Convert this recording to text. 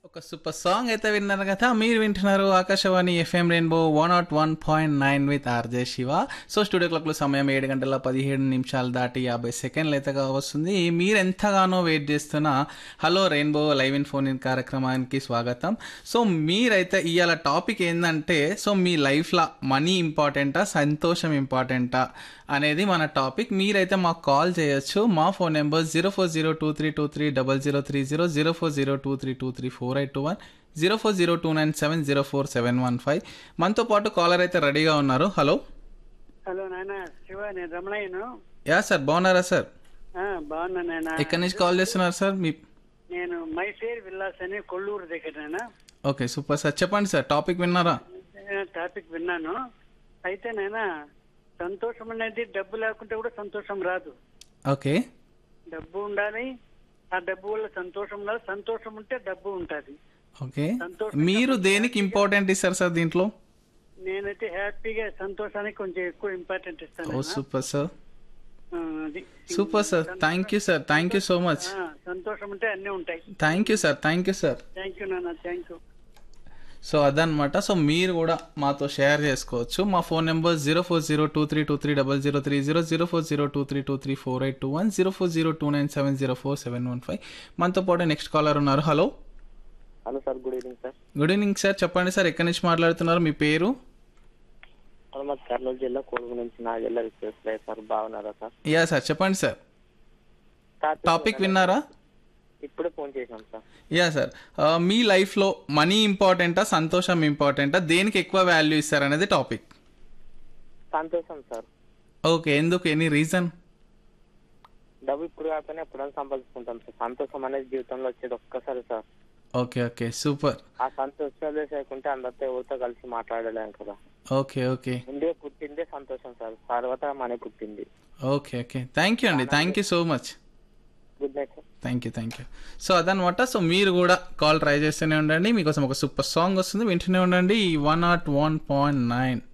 ఒక super song అయితే విన్నారు కదా మీరు వింటున్నారు Akashvani FM rainbow one nought one point nine with RJ Siva so studio క్లాక్లో సమయం ఏడు గంటల పదిహేడు నిమిషాలు దాటి యాభై సెకండ్లు అయితే వస్తుంది మీరు ఎంతగానో వెయిట్ చేస్తున్న hello rainbow live in phone in కార్యక్రమానికి స్వాగతం సో మీరైతే ఇవాళ టాపిక్ ఏంటంటే సో మీ లైఫ్లో మనీ ఇంపార్టెంటా సంతోషం ఇంపార్టెంటా అనేది మన టాపిక్ మీరైతే మాకు కాల్ చేయొచ్చు మా phone number zero four zero two three two three double zero three zero zero four zero two three two three four eight two one zero four zero two nine seven zero four seven one five మనతో పాటు caller అయితే రెడీగా ఉన్నారు hello hello నాయన శివ నేను రమణయ్యను yeah sir బాగున్నారా sir ఆ, బాగున్నా నాయన ఎక్కడి నుంచి కాల్ చేస్తున్నారు సార్ మీ నేను మైఫేర్ విల్లాస్ అని కొల్లూరు దగ్గర నాయన ఓకే సూపర్ సార్ చెప్పండి సార్ టాపిక్ విన్నారా నేను టాపిక్ విన్నాను అయితే నాయన సంతోషం అనేది డబ్బు లేకుంటే కూడా సంతోషం రాదు ఓకే డబ్బు ఉండాలి ఆ డబ్బు వల్ల సంతోషం ఉండాలి సంతోషం ఉంటే డబ్బు ఉంటుంది ఓకే సంతోషం మీరు దేనికి ఇంపార్టెంట్ ఇస్తారు సార్ దీంట్లో నేనైతే హ్యాపీగా సంతోషానికి కొంచెం ఎక్కువ ఇంపార్టెంట్ ఇస్తాను ఓ నాయన. సూపర్ సార్ ఆ, అది super sir thank you sir thank you so much ఆ, సంతోషం ఉంటే అన్నీ ఉంటాయి thank you sir thank you sir thank you నాన్న థ్యాంక్ యూ సో అదనమాట సో మీరు కూడా మాతో షేర్ చేసుకోవచ్చు మా phone number zero four zero two three two three double zero three zero zero four zero two three two three four eight two one zero four zero two nine seven zero four seven one five మనతో పాటు next caller ఉన్నారు hello hello sir good evening sir good evening sir చెప్పండి sir ఎక్కడి నుంచి మాట్లాడుతున్నారు మీ పేరు hello మాది కర్నూలు జిల్లా కొడుకు నుంచి నా జిల్లా రిక్వెస్ట్ లేదు సార్ బాగున్నారా సార్ యా సార్ చెప్పండి సార్ టాపిక్ విన్నారా ఇప్పుడే ఫోన్ చేశాం సార్ యా సార్ మీ లైఫ్లో మనీ ఇంపార్టెంటా సంతోషం ఇంపార్టెంటా దేనికి ఎక్కువ వాల్యూ ఇస్తారనేది టాపిక్ సంతోషం సార్ ఓకే ఎందుకు ఎనీ రీజన్ డబ్బు ఇప్పుడు కాకపోయినా ఎప్పుడైనా సంపాదించుకుంటాం సార్ సంతోషం అనేది జీవితంలో వచ్చేది ఒక్కసారి సార్ ఓకే ఓకే సూపర్ ఆ సంతోషాలు లేకుంటే అందరితో ఎవరితో కలిసి మాట్లాడలేం కదా ఓకే ఓకే ముందే పుట్టిందే సంతోషం సార్ తర్వాత మనీ పుట్టింది ఓకే ఓకే థ్యాంక్ యూ అండి thank you so much good night sir thank you thank you so అదనమాట సో మీరు కూడా కాల్ ట్రై చేస్తూనే ఉండండి మీకోసం ఒక సూపర్ సాంగ్ వస్తుంది వింటూనే ఉండండి one nought one point nine